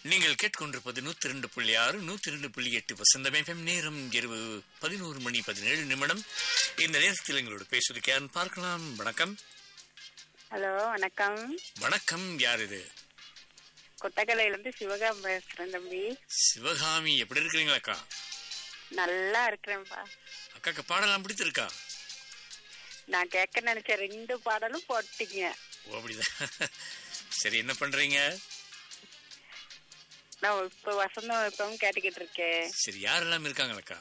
நீங்கள் கேட்டுக்கொண்டிருப்பது நூத்தி ரெண்டு புள்ளி ஆறு நூத்தி ரெண்டு புள்ளி எட்டு வசந்தம் FM நேரம் இரவு பதினோரு மணி பதினேழு நிமிடம் இந்த நேரத்தில் எங்களோட பேசுவதற்கு யாருன்னு பார்க்கலாம் வணக்கம் ஹலோ வணக்கம் வணக்கம் யார் இது கொட்டக்கலையில இருந்து சிவகாம் பேசுறேன் தம்பி சிவகாமி எப்படி இருக்கிறீங்களா அக்கா நல்லா இருக்கிறேன்ப்பா அக்காக்கு பாடலாம் பிடித்திருக்கா நான் கேட்க நினைச்ச ரெண்டு பாடலும் போட்டீங்க ஓ அப்படிதான் சரி என்ன பண்றீங்க நான் இப்ப வசந்தம் இப்பவும் கேட்டுக்கிட்டு இருக்கேன் சரி யாரெல்லாம் இருக்காங்களக்கா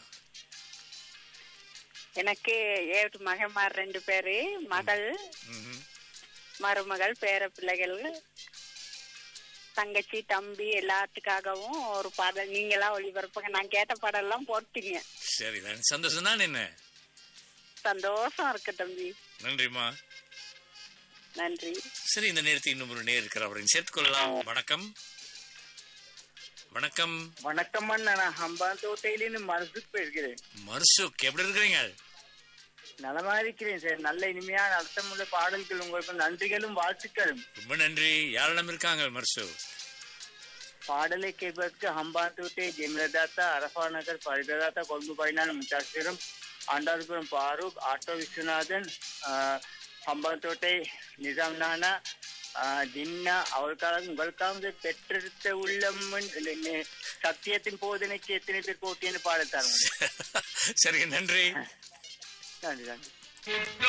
எனக்கு ஏழு மகமார் ரெண்டு பேரு மகள் ம்ஹும். மருமகள் பேர பிள்ளைகள் தங்கச்சி தம்பி எல்லாத்துக்காகவும் ஒரு பாடல் நீங்களா ஒளிபரப்புங்க நான் கேட்ட பாடல்லாம் போட்டீங்க சரிதான் சந்தோஷம் தான் என்ன சந்தோஷம் இருக்கு தம்பி நன்றிம்மா நன்றி சரி இந்த நேரத்தில் இன்னும் ஒரு நேர் இருக்கிற அவரை சேர்த்துக்கொள்ளலாம் வணக்கம் வணக்கம் வணக்கம் அண்ணா நான் ஹம்பாந்தோட்டையிலிருந்து மனசுக்கு போயிருக்கிறேன் மர்சுக் எப்படி இருக்கிறீங்க நலமா இருக்கிறேன் சார் நல்ல இனிமையான அர்த்தமுள்ள பாடல்கள் உங்களுக்கு நன்றிகளும் வாழ்த்துக்களும் ரொம்ப நன்றி யாரெல்லாம் இருக்காங்க மர்சு பாடலை கேட்பதற்கு ஹம்பாந்தோட்டை ஜெமிலதாத்தா அரபா நகர் பரிததாத்தா கொழும்பு பயனான முத்தாசிரம் ஆண்டார்புரம் பாரூக் ஆட்டோ விஸ்வநாதன் ஆஹ், ஹம்பாந்தோட்டை நிசாம் நானா ஆஹ், ஜின்னா அவர்களுக்காக உங்களுக்காக பெற்றெடுத்த உள்ளம் என்று சத்தியத்தின் போதனைக்கு எத்தனை பேர் போட்டின்னு பாடத்தாருங்க சரி நன்றி நன்றி நன்றி